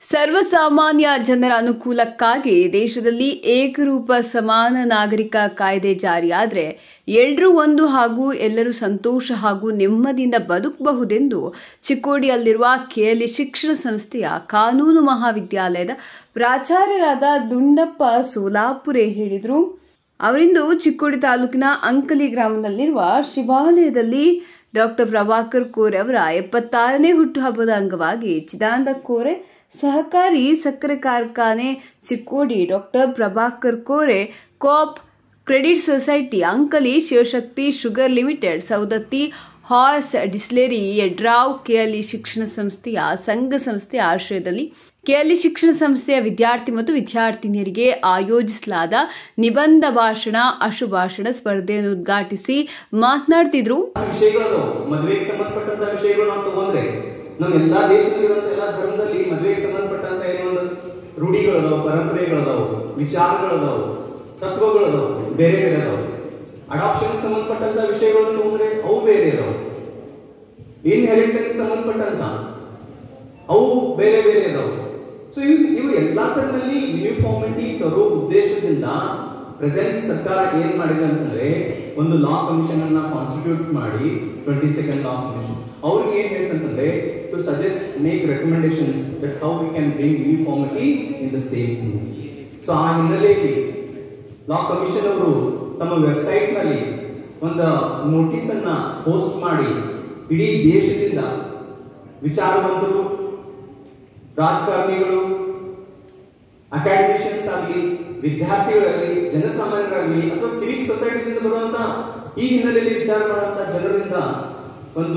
ಸರ್ವಸಾಮಾನ್ಯ ಜನರ ಅನುಕೂಲಕ್ಕಾಗಿ ದೇಶದಲ್ಲಿ ಏಕರೂಪ ಸಮಾನ ನಾಗರಿಕ ಕಾಯ್ದೆ ಜಾರಿಯಾದರೆ ಎಲ್ರೂ ಒಂದು ಹಾಗೂ ಎಲ್ಲರೂ ಸಂತೋಷ ಹಾಗೂ ನೆಮ್ಮದಿಯಿಂದ ಬದುಕಬಹುದೆಂದು ಚಿಕ್ಕೋಡಿಯಲ್ಲಿರುವ ಕೆಎಲ್ಇ ಶಿಕ್ಷಣ ಸಂಸ್ಥೆಯ ಕಾನೂನು ಮಹಾವಿದ್ಯಾಲಯದ ಪ್ರಾಚಾರ್ಯರಾದ ದುಂಡಪ್ಪ ಸೋಲಾಪುರೆ ಹೇಳಿದರು ಅವರಿಂದು ಚಿಕ್ಕೋಡಿ ತಾಲೂಕಿನ ಅಂಕಲಿ ಗ್ರಾಮದಲ್ಲಿರುವ ಶಿವಾಲಯದಲ್ಲಿ ಡಾಕ್ಟರ್ ಪ್ರಭಾಕರ್ ಕೋರೆ ಅವರ ಎಪ್ಪತ್ತಾರನೇ ಹುಟ್ಟುಹಬ್ಬದ ಅಂಗವಾಗಿ ಚಿದಾನಂದ ಕೋರೆ ಸಹಕಾರಿ ಸಕ್ಕರೆ ಕಾರ್ಖಾನೆ Chikkodi doctor Prabhakar Kore coop credit society Ankali Shivashakti sugar limited Saundatti horse distillery Yadrav KLE ಶಿಕ್ಷಣ ಸಂಸ್ಥೆಯ ಸಂಘ ಸಂಸ್ಥೆಯ ಆಶ್ರಯದಲ್ಲಿ ಕೆಎಲ್ಇ ಶಿಕ್ಷಣ ಸಂಸ್ಥೆಯ ವಿದ್ಯಾರ್ಥಿ ಮತ್ತು ವಿದ್ಯಾರ್ಥಿನಿಯರಿಗೆ ಆಯೋಜಿಸಲಾದ ನಿಬಂಧ ಭಾಷಣ ಅಶುಭಾಷಣ ಸ್ಪರ್ಧೆಯನ್ನು ಉದ್ಘಾಟಿಸಿ ಮಾತನಾಡ್ತಿದ್ರು ವಿಷಯಗಳು ಮದುವೆಗೆ ಸಂಬಂಧಪಟ್ಟಂತ ವಿಷಯಗಳು ನಾವು ತಗೊಂಡ್ರೆ ನಮ್ಮ ಎಲ್ಲಾ ದೇಶದಲ್ಲಿರುವಂತ ಎಲ್ಲಾ ಧರ್ಮದಲ್ಲಿ ಮದುವೆಗೆ ಸಂಬಂಧಪಟ್ಟಂತ ಏನೋ ಒಂದು ರೂಢಿಗಳದಾವು ಪರಂಪರೆಗಳದಾವು ವಿಚಾರಗಳದಾವು ತತ್ವಗಳದಾವು ಬೇರೆ ಬೇರೆ ಅದಾವು ಅಡಾಪ್ಷನ್ ಸಂಬಂಧಪಟ್ಟಂತ ವಿಷಯಗಳನ್ನು ತಗೊಂಡ್ರೆ ಅವು ಬೇರೆ ಅದಾವು ಇನ್ಹೆರಿಟೆನ್ಸ್ ಸಂಬಂಧಪಟ್ಟಂತ ಅವು ಬೇರೆ ಬೇರೆ ಅದಾವು ಸೊ ಇವು ಇವು ಎಲ್ಲಾ ತರದಲ್ಲಿ ಯೂನಿಫಾರ್ಮಿಟಿ ತರೋ ಉದ್ದೇಶದಿಂದ ಪ್ರೆಸೆಂಟ್ ಸರ್ಕಾರ ಏನ್ ಮಾಡಿದೆ ಅಂತಂದ್ರೆ ಒಂದು ಲಾ ಕಮಿಷನ್ ಅನ್ನ ಕಾನ್ಸ್ಟಿಟ್ಯೂಟ್ ಮಾಡಿ ಟ್ವೆಂಟಿ ಸೆಕೆಂಡ್ ಲಾ ಕಮಿಷನ್ ಅವ್ರಿಗೆ ಏನ್ ಹೇಳ್ತಂತಂದ್ರೆ to suggest make recommendations that how we can bring uniformity in the same thing so ಆ ಹಿನ್ನೆಲೆಯಲ್ಲಿ ಲಾ ಕಮಿಷನ್ ಅವರು ತಮ್ಮ ವೆಬ್ಸೈಟ್ ನಲ್ಲಿ ಒಂದು ನೋಟಿಸ್ ಅನ್ನ ಪೋಸ್ಟ್ ಮಾಡಿ ಇಡೀ ದೇಶದಿಂದ ವಿಚಾರವಂತರು ರಾಜಕಾರಣಿಗಳು ಅಕಾಡೆಮಿಷಿಯನ್ಸ್ ಆಗಲಿ ವಿದ್ಯಾರ್ಥಿಗಳಾಗಲಿ ಜನಸಾಮಾನ್ಯರಾಗಲಿ ಅಥವಾ ಸಿವಿಕ್ ಸೊಸೈಟಿದಿಂದ ಬರುವಂತ ಈ ಹಿನ್ನೆಲೆಯಲ್ಲಿ ವಿಚಾರ ಮಾಡುವಂತ ಜನರಿಂದ ಒಂದು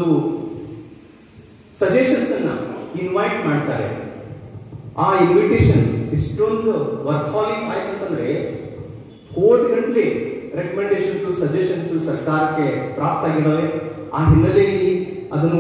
ಸಜೆಷನ್ಸ್ ಅನ್ನ ಇನ್ವೈಟ್ ಮಾಡ್ತಾರೆ ಆ ಇನ್ವಿಟೇಷನ್ ಇಷ್ಟೊಂದು ವರ್ಕಾಲಿಕ್ ಆಯ್ತು ಅಂತಂದ್ರೆ ಕೋರ್ಟ್ ಗಂಟ್ಲೆ ರೆಕಮೆಂಡೇಶನ್ಸ್ ಸಜೆಷನ್ಸ್ ಸರ್ಕಾರಕ್ಕೆ ಪ್ರಾಪ್ತ ಆಗಿದ್ದಾವೆ ಆ ಹಿನ್ನೆಲೆಯಲ್ಲಿ ಅದನ್ನು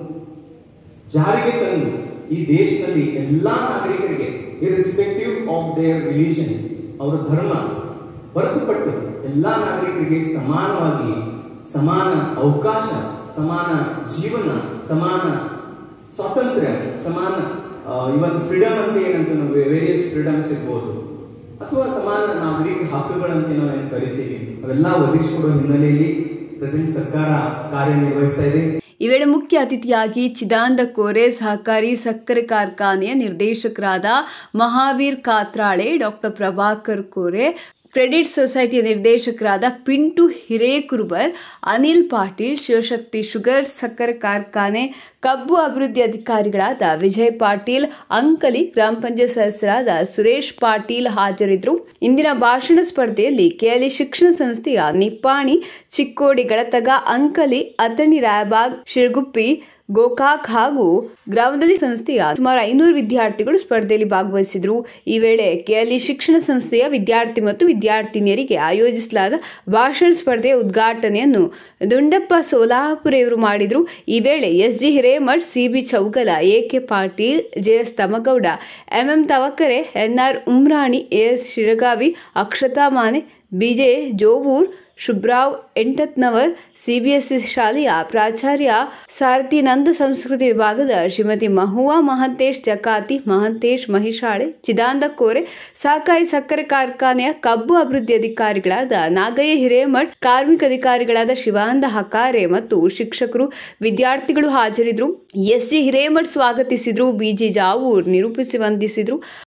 ಜಾರಿಗೆ ತಂದು ಈ ದೇಶದಲ್ಲಿ ಎಲ್ಲಾ ನಾಗರಿಕರಿಗೆ ಇರ್ರೆಸ್ಪೆಕ್ಟಿವ್ ಆಫ್ ದೇರ್ ರಿಲಿಜನ್ ಅವರ ಧರ್ಮ ಹೊರತುಪಟ್ಟು ಎಲ್ಲಾ ನಾಗರಿಕರಿಗೆ ಸಮಾನವಾಗಿ ಸಮಾನ ಅವಕಾಶ ಸಮಾನ ಜೀವನ ಸಮಾನ ಸ್ವಾತಂತ್ರ್ಯ ಸಮಾನ ಇವನ್ ಫ್ರೀಡಮ್ ಅಂತ ಏನಂತ ನಾವು ವೇರಿಯಸ್ ಫ್ರೀಡಮ್ಸ್ ಇರ್ಬೋದು ಅಥವಾ ಸಮಾನ ನಾಗರಿಕ ಹಕ್ಕುಗಳಂತ ನಾವು ಏನು ಕರಿತೀವಿ ಅವೆಲ್ಲ ಒದಗಿಸಿಕೊಡುವ ಹಿನ್ನೆಲೆಯಲ್ಲಿ ಪ್ರೆಸೆಂಟ್ ಸರ್ಕಾರ ಕಾರ್ಯನಿರ್ವಹಿಸ್ತಾ ಇದೆ ಈ ವೇಳೆ ಮುಖ್ಯ ಅತಿಥಿಯಾಗಿ ಚಿದಾನಂದ ಕೋರೆ ಸಹಕಾರಿ ಸಕ್ಕರೆ ಕಾರ್ಖಾನೆಯ ನಿರ್ದೇಶಕರಾದ ಮಹಾವೀರ್ ಕಾತ್ರಾಳೆ ಡಾಕ್ಟರ್ ಪ್ರಭಾಕರ್ ಕೋರೆ ಕ್ರೆಡಿಟ್ ಸೊಸೈಟಿಯ ನಿರ್ದೇಶಕರಾದ ಪಿಂಟು ಹಿರೇಕುರುಬರ್ ಅನಿಲ್ ಪಾಟೀಲ್ ಶಿವಶಕ್ತಿ ಶುಗರ್ ಸಕ್ಕರೆ ಕಾರ್ಖಾನೆ ಕಬ್ಬು ಅಭಿವೃದ್ಧಿ ಅಧಿಕಾರಿಗಳಾದ ವಿಜಯ್ ಪಾಟೀಲ್ ಅಂಕಲಿ ಗ್ರಾಮ ಪಂಚಾಯತ್ ಸದಸ್ಯರಾದ ಸುರೇಶ್ ಪಾಟೀಲ್ ಹಾಜರಿದ್ದರು ಇಂದಿನ ಭಾಷಣ ಸ್ಪರ್ಧೆಯಲ್ಲಿ ಕೆಎಲ್ಇ ಶಿಕ್ಷಣ ಸಂಸ್ಥೆಯ ನಿಪ್ಪಾಣಿ ಚಿಕ್ಕೋಡಿ ಗಳತಗ ಅಂಕಲಿ ಅಥಣಿ ರಾಯಬಾಗ್ ಶಿರಗುಪ್ಪಿ ಗೋಕಾಕ್ ಹಾಗೂ ಗ್ರಾಮದಲ್ಲಿ ಸಂಸ್ಥೆಯ ಸುಮಾರು ಐನೂರು ವಿದ್ಯಾರ್ಥಿಗಳು ಸ್ಪರ್ಧೆಯಲ್ಲಿ ಭಾಗವಹಿಸಿದ್ರು ಈ ವೇಳೆ ಕೆಎಲ್ಇ ಶಿಕ್ಷಣ ಸಂಸ್ಥೆಯ ವಿದ್ಯಾರ್ಥಿ ಮತ್ತು ವಿದ್ಯಾರ್ಥಿನಿಯರಿಗೆ ಆಯೋಜಿಸಲಾದ ಭಾಷಣ ಸ್ಪರ್ಧೆಯ ಉದ್ಘಾಟನೆಯನ್ನು ದುಂಡಪ್ಪ ಸೋಲಾಪುರೆಯವರು ಮಾಡಿದ್ರು ಈ ವೇಳೆ S G Hiremath CB Chougala AK Patil JS Tamagouda MM Tavakare NR Umrani AS Shiragavi Akshata Mane BJ Jovoor Shubhrao Entatnavar CBSE ಶಾಲೆಯ ಪ್ರಾಚಾರ್ಯ ಸಾರಥಿ ನಂದ ಸಂಸ್ಕೃತಿ ವಿಭಾಗದ ಶ್ರೀಮತಿ ಮಹುವಾ ಮಹಂತೇಶ್ ಜಕಾತಿ ಮಹಂತೇಶ್ ಮಹಿಷಾಳೆ ಚಿದಾನಂದ ಕೋರೆ ಸಹಕಾರಿ ಸಕ್ಕರೆ ಕಾರ್ಖಾನೆಯ ಕಬ್ಬು ಅಭಿವೃದ್ಧಿ ಅಧಿಕಾರಿಗಳಾದ ನಾಗಯ್ಯ ಹಿರೇಮಠ್ ಕಾರ್ಮಿಕ ಅಧಿಕಾರಿಗಳಾದ ಶಿವಾನಂದ ಹಕಾರೆ ಮತ್ತು ಶಿಕ್ಷಕರು ವಿದ್ಯಾರ್ಥಿಗಳು ಹಾಜರಿದ್ದರು ಎಸ್ ಜಿ ಹಿರೇಮಠ್ ಸ್ವಾಗತಿಸಿದ್ರು ಬಿಜಿ ಜಾವೂರ್ ನಿರೂಪಿಸಿ ವಂದಿಸಿದ್ರು